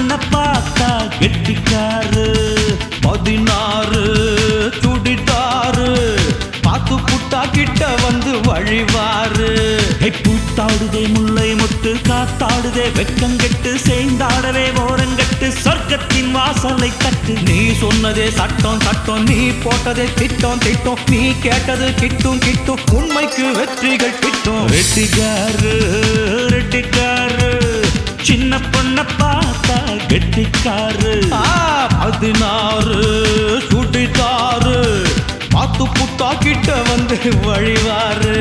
பொண்ண பார்த்தா கெட்டிக்காரு பதினாறு துடித்தாரு பார்த்து புட்டா கிட்ட வந்து வழிவாரு ஹே, பூத்தாடுதே முல்லை முட்டு காத்தாடுதே வெக்கங்கெட்டு சேர்ந்தாடவே ஓரங்கட்டு சொர்க்கத்தின் வாசலை தட்டு நீ சொன்னதே சட்டம் சட்டம் நீ போட்டதே திட்டம் திட்டம் நீ கேட்டது கிட்டும் கிட்டும் உண்மைக்கு வெற்றிகள் கிட்டும் ரெட்டிக்காரு ரெட்டிக்காரு சின்ன பொண்ண பார்த்தா கெட்டிக்காரு பதினாறு சுடித்தாரு பார்த்து புட்டா கிட்ட வந்து வழிவாரு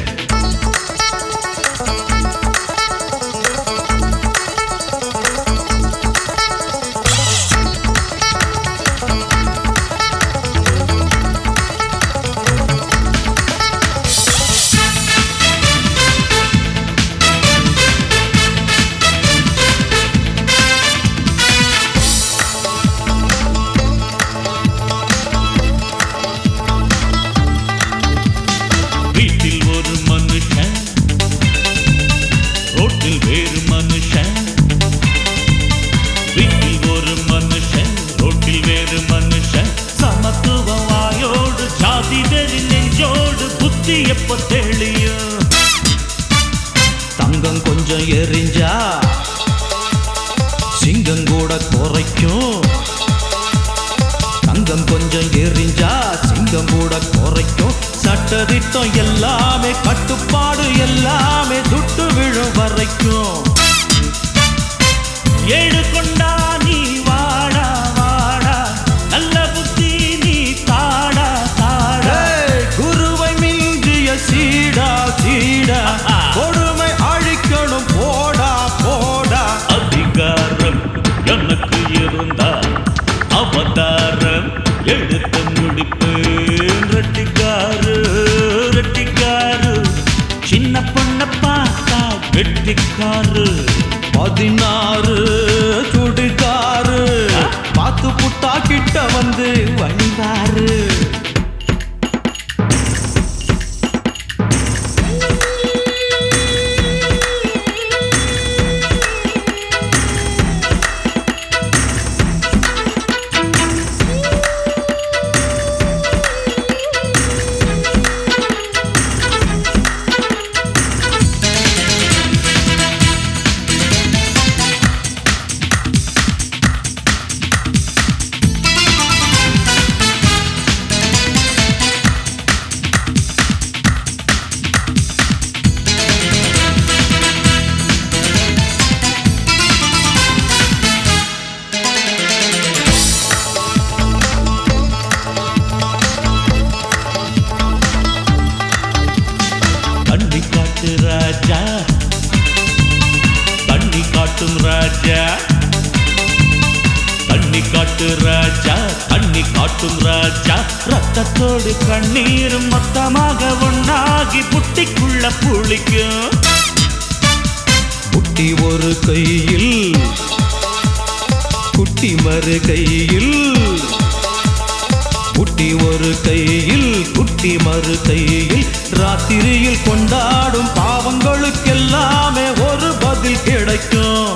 வீட்டில் ஒரு மனுஷன் ரோட்டில் வேறு மனுஷன் வீட்டில் ஒரு மனுஷன் ரோட்டில் வேறு மனுஷன் சமத்துவ வாயோடு ஜாதி வெறி நெஞ்சோடு புத்தி எப்ப தெளியும் தங்கம் கொஞ்சம் எரிஞ்சா சிங்கம் கூட குறைக்கும் தங்கம் கொஞ்சம் எரிஞ்சா சிங்கம் கூட குறைக்கும் சட்டதிட்டம் எல்லாமே கட்டுப்பாடு எல்லாமே துட்டு விழும் வரைக்கும் ஏழு கொண்டா நீ வாடா வாடா நல்ல புத்தி நீ தாடா தாடா குருவை மிஞ்சிய சீடா சீடா கொடுமை அழிக்கணும் போடா போடா அதிகாரம் எனக்கு இருந்தா அவதாரம் எடுத்து முடிப்பேன் ரெட்டிக்காரு ரெட்டிக்காரு சின்ன பொண்ண பார்த்தா வெட்டிக்காரு பதினாறு சுடிக்காரு பார்த்து புட்டா கிட்ட வந்து வழிவாரு தண்ணி காட்டு ராஜா தண்ணி காட்டும் ராஜா தண்ணி காட்டு ராஜா தண்ணி காட்டும் ராஜா ரத்தத்தோடு கண்ணீரும் மொத்தமாக ஒன்னாகி புட்டிக்குள்ள புளிக்கும் புட்டி ஒரு கையில் குட்டி மறு கையில் குட்டி ஒரு கையில் குட்டி மறு கையில் ராத்திரியில் கொண்டாடும் பாவங்களுக்கெல்லாமே ஒரு பதில் கிடைக்கும்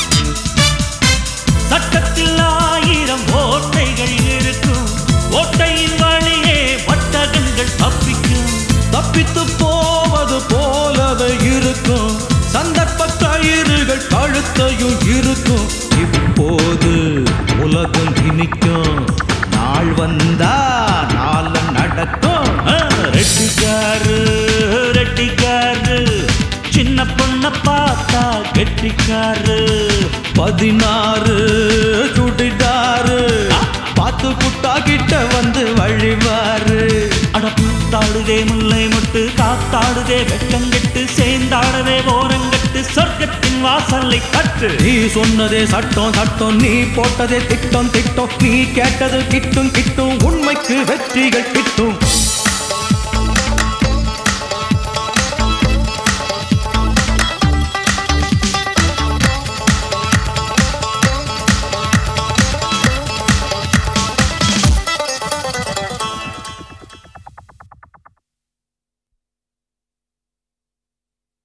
சட்டத்தில் ஆயிரம் ஓட்டைகள் இருக்கும் ஓட்டையின் வழியே வட்டகங்கள் தப்பிக்கும் தப்பித்து போவது போலவே இருக்கும் சந்தர்ப்ப கயிறுகள் கழுத்தையும் இருக்கும் இப்போது உலகம் இனிக்கும் நாள் வந்தா நாள் நடக்கும் ரெட்டிக்காரு ரெட்டிக்காரு சின்ன பொண்ண பார்த்தா கெட்டிக்காரு பதினாறு சுடிடாரு பார்த்து புட்டா கிட்ட வந்து வழிவாரு அட பூத்தாடுதே முல்லை முட்டு காத்தாடுதே வெக்கங்கெட்டு சேர்ந்தாடவே ஓரங்கட்டு சொர்க்கத்தின் வாசலை தட்டு நீ சொன்னதே சட்டம் சட்டம் நீ போட்டதே திட்டம் திட்டம் நீ கேட்டது கிட்டும் கிட்டும் உண்மைக்கு வெற்றிகள் கிட்டும்